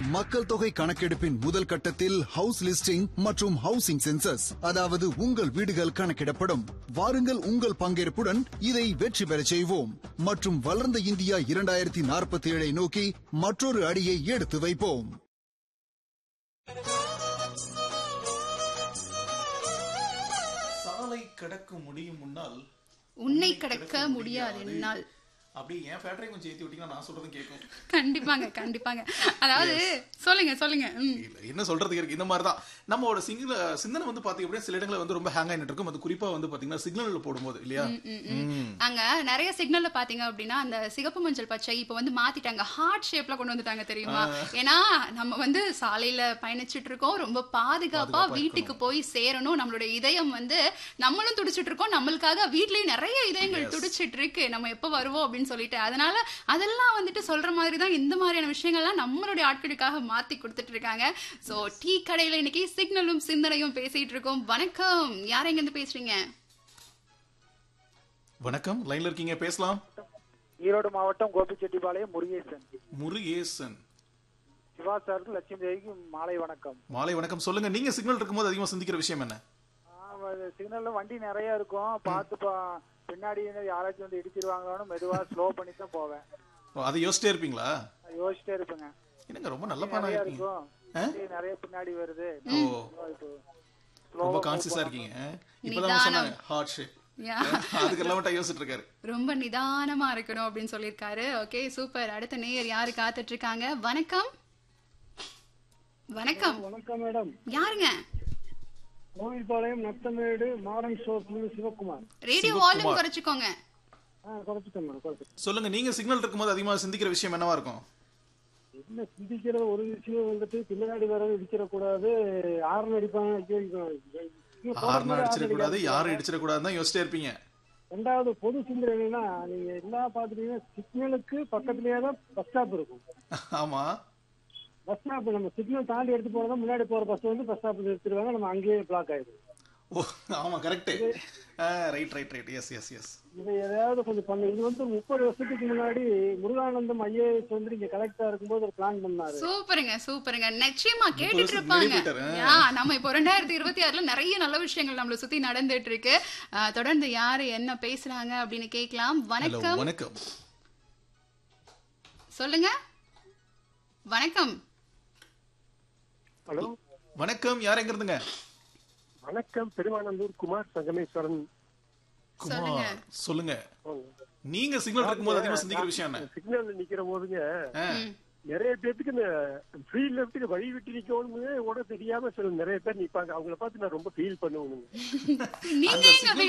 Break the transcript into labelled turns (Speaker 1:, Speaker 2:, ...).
Speaker 1: மக்கள் தொகை கணக்கெடுப்பின் முதல் கட்டத்தில் ஹவுஸ் லிஸ்டிங் மற்றும் ஹவுசிங் சென்சஸ் அதாவது உங்கள் வீடுகள் கணக்கிடப்படும் வாருங்கள் உங்கள் பங்கேற்புடன் இதை வெற்றி பெறச் செய்வோம் மற்றும் வளர்ந்த இந்தியா இரண்டாயிரத்தி நாற்பத்தி ஏழை நோக்கி மற்றொரு அடியை எடுத்து வைப்போம்
Speaker 2: சாலை கடக்க முடியும் முன்னால்
Speaker 3: உன்னை கடக்க முடியாது என்னால்
Speaker 2: அப்படி என் ஃபேக்டரி கொஞ்சம் ஏத்தி விட்டீங்கன்னா நான் சொல்றதும் கேட்கும்
Speaker 3: கண்டிப்பாங்க கண்டிப்பாங்க அதாவது சொல்லுங்க சொல்லுங்க ம்.
Speaker 2: இல்ல என்ன சொல்றதுக்கு இருக்கு இந்த மாதிரி தான் நம்மளோட சிங்கள சிந்தனை வந்து பாத்தீங்க அப்படின்னா சில இடங்களில் வந்து ரொம்ப ஹேங் ஆகிட்டு இருக்கும் அது குறிப்பா வந்து பாத்தீங்கன்னா சிக்னல்ல போடும்போது இல்லையா ம்.
Speaker 3: அங்க நிறைய சிக்னல்ல பாத்தீங்க அப்படின்னா அந்த சிகப்பு மஞ்சள் பச்சை இப்ப வந்து மாத்திட்டாங்க ஹார்ட் ஷேப்ல கொண்டு வந்துட்டாங்க தெரியுமா ஏன்னா நம்ம வந்து சாலையில பயணிச்சிட்டு இருக்கோம் ரொம்ப பாதுகாப்பா வீட்டுக்கு போய் சேரணும் நம்மளுடைய இதயம் வந்து நம்மளும் துடிச்சிட்டு இருக்கோம் நம்மளுக்காக வீட்லயும் நிறைய இதயங்கள் துடிச்சிட்டு இருக்கு நம்ம எப்ப வருவோம் அப்படின்னு சொல்லிட்டு அதனால அதெல்லாம் வந்துட்டு சொல்ற மாதிரி தான் இந்த மாதிரியான விஷயங்கள்லாம் நம்மளுடைய ஆட்களுக்காக மாத்தி கொடுத்துட்டு இருக்காங்க சோ டீ கடையில இன்னைக்கு சிக்னலும் சிந்தனையும் பேசிட்டு இருக்கோம் வணக்கம் யார் எங்க இருந்து பேசுறீங்க
Speaker 2: வணக்கம் லைன்ல இருக்கீங்க பேசலாம்
Speaker 4: ஈரோடு மாவட்டம் கோபிச்செட்டிப்பாளையம் முருகேசன்
Speaker 2: முருகேசன்
Speaker 4: சிவா சாருக்கு லட்சுமி தேவிக்கு மாலை வணக்கம்
Speaker 2: மாலை வணக்கம் சொல்லுங்க நீங்க சிக்னல் இருக்கும்போது அதிகமா சிந்திக்கிற விஷயம் என்ன
Speaker 4: சிக்னல்ல வண்டி நிறைய இருக்கும் பார்த்து பா பின்னாடி இருந்து யாராச்சும் வந்து இடிச்சிருவாங்களோன்னு மெதுவா ஸ்லோ பண்ணி தான் போவேன்
Speaker 2: ஓ, அதை யோசிச்சிட்டே இருப்பீங்களா
Speaker 4: யோசிச்சிட்டே இருப்பேங்க
Speaker 2: என்னங்க ரொம்ப நல்ல பானா
Speaker 4: நிறைய
Speaker 2: இருக்கீங்க
Speaker 4: இருக்கும் வண்டி நிறைய பின்னாடி வருது
Speaker 2: ஓ
Speaker 4: இப்போ
Speaker 2: ரொம்ப
Speaker 4: slow-ஆ
Speaker 2: கான்சியஸா இருக்கீங்க இப்பதான் சொன்னாங்க ஹார்ட் ஷேப்
Speaker 3: யா
Speaker 2: அதுக்கு எல்லாம் யோசிச்சுட்டு இருக்காரு
Speaker 3: ரொம்ப நிதானமா இருக்கணும் அப்படின்னு சொல்லியிருக்காரு ஓகே சூப்பர் அடுத்த நேயர் யாரு காத்துட்டு இருக்காங்க வணக்கம் வணக்கம்
Speaker 4: வணக்கம் மேடம்
Speaker 3: யாருங்க
Speaker 4: Kovilpalayam Nattamedu Maran soap Sivakumar
Speaker 3: radio volume குறைச்சுக்கோங்க
Speaker 4: குறைச்சிட்டேன் மேடம் குறைச்சிட்டேன்
Speaker 2: சொல்லுங்க நீங்க சிக்னல் இருக்கும்போது அதிகமா சிந்திக்கிற விஷயம் என்னவா இருக்கும்
Speaker 4: என்ன சிந்திக்கிறது ஒரு விஷயம் வந்துட்டு பின்னாடி வர இடிச்சிடக்கூடாது ஆரன் அடிப்பாங்க
Speaker 2: ஹார்ன் அடிச்சிடக்கூடாது யாரும் அடிச்சிடக்கூடாதுன்னு தான் யோசிச்சிட்டே இருப்பீங்க
Speaker 4: ரெண்டாவது பொது சிந்தனை என்னன்னா நீங்க எல்லா பாத்துட்டீங்கன்னா சிக்னலுக்கு பக்கத்துலயே தான் பஸ் ஸ்டாப் இருக்கும்
Speaker 2: ஆமா
Speaker 4: பஸ் ஸ்டாப் நம்ம சிக்னல் தாண்டி எடுத்து போறதா முன்னாடி போற பஸ் வந்து பஸ் ஸ்டாப்ல நிறுத்திடுவாங்க நம்ம அங்கேயே பிளாக் ஆயிடும்
Speaker 2: ஓ ஆமா correct right right right yes yes yes
Speaker 4: இதை எதையாவது கொஞ்சம் பண்ணு இது வந்து முப்பது வருஷத்துக்கு முன்னாடி முருகானந்தம் ஐஏஎஸ் வந்து இங்க கலெக்டரா இருக்கும்போது ஒரு பிளான் பண்ணாரு
Speaker 3: சூப்பருங்க சூப்பருங்க நிச்சயமா கேட்டுட்டு
Speaker 2: வருஷத்துக்கு
Speaker 3: இருப்பாங்க
Speaker 2: முன்னாடி போயிட்டாரு.
Speaker 3: யா, நம்ம இப்போ ரெண்டாயிரத்தி இருபத்தி ஆறுல நிறைய நல்ல விஷயங்கள் நம்மள சுத்தி நடந்துட்டு இருக்கு ஆஹ், தொடர்ந்து யாரு என்ன பேசுறாங்க அப்படின்னு கேட்கலாம்
Speaker 2: ஹலோ
Speaker 3: வணக்கம்
Speaker 2: வணக்கம்
Speaker 3: சொல்லுங்க வணக்கம்
Speaker 4: ஹலோ
Speaker 2: வணக்கம் யார் எங்க இருந்துங்க
Speaker 4: வணக்கம் பெருமானந்தூர் குமார் சங்கமேஸ்வரன்
Speaker 3: சொல்லுங்க.
Speaker 2: குமார் சொல்லுங்க நீங்க சிக்னல் இருக்கும்போது அதிகமா சிந்திக்கிற விஷயம் என்ன
Speaker 4: சிக்னல் நிக்கிற போதுங்க
Speaker 2: ஆ,
Speaker 4: நிறைய பேத்துக்கு இந்த ஃப்ரீ லெஃப்ட்டுக்கு வழி விட்டு நிக்கணும்னு கூட தெரியாம சில நிறைய பேர் நிப்பாங்க அவங்கள பார்த்து நான் ரொம்ப ஃபீல் பண்ணுவேனுங்க
Speaker 3: நீங்க
Speaker 2: அந்த
Speaker 3: எங்க